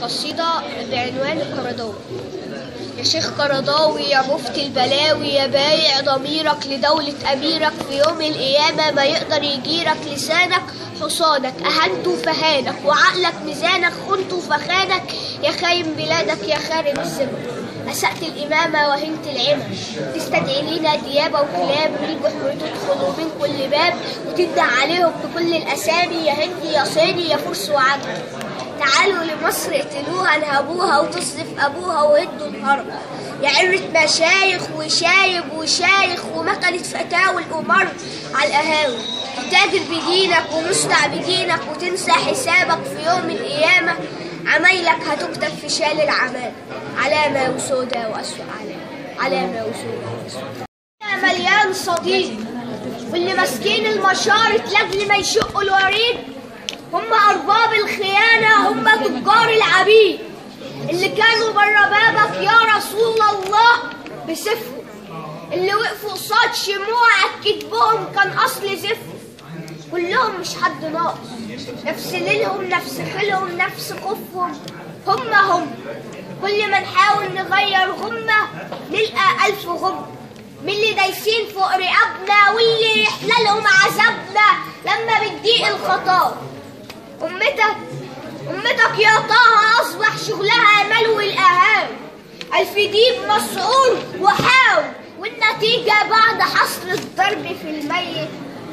قصيدة بعنوان القرضاوي يا شيخ قرضاوي يا مفتي البلاوي يا بايع ضميرك لدولة أميرك في يوم القيامة ما يقدر يجيرك لسانك حصانك أهنته فهانك وعقلك ميزانك خنته فخانك يا خاين بلادك يا خارب الزمن أسأت الإمامة وهنت العمى تستدعي لنا ديابة وكلاب من البحر تدخلوا من كل باب وتدع عليهم بكل الأسامي يا هندي يا صيني يا فرس وعجم تعالوا لمصر اقتلوها انهبوها وتصرف أبوها وهدوا الهرم يا عرة مشايخ وشايب وشايخ ومكنة فتاوى الأمر على القهاوي تتاجر بدينك ومستعبدينك وتنسى حسابك في يوم القيامة عمايلك هتكتب في شال العمال علامة وسودة وأسوأ علامة علامة وسودة وأسوأ مليان صديق واللي ماسكين المشارط لاجل ما يشقوا الوريد هم أرباب الخيانة هم تجار العبيد اللي كانوا بره بابك يا رسول الله بسفهم اللي وقفوا قصاد شموعك كتبهم كان أصل زفهم كلهم مش حد ناقص نفس ليلهم نفس خيلهم نفس خوفهم هم هم كل ما نحاول نغير غمة نلقى ألف غمة من اللي دايسين فوق رقابنا واللي يحلى لهم عذابنا لما بتضيق الخطايا أمتك أمتك يا طه أصبح شغلها ملوي الأهام ألف ديب مسعور وحاول والنتيجة بعد حصر الضرب في الميت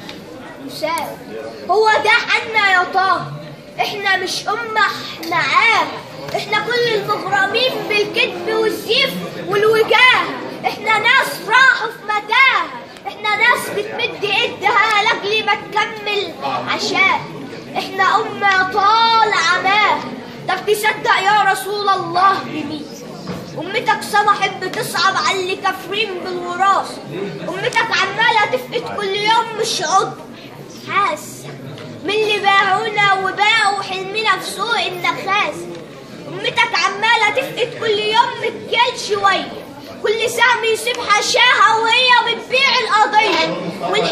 يساوي هو ده حنا يا طه احنا مش أمة احنا عام احنا كل المغرمين بالكذب والزيف والوجاه احنا ناس راحوا في متاهة احنا ناس بتمد ايدها لاجل ما تكمل عشان احنا أمة طال عماه طب تصدق يا رسول الله بمين أمتك سمحت بتصعب على اللي كافرين بالوراثة أمتك عمالة تفقد كل يوم مش عضو حاسة من اللي باعونا وباعوا حلمنا في سوق النخاس أمتك عمالة تفقد كل يوم مكيال شوية كل سهم يسيب حشاها وهي بتبيع القضية والحق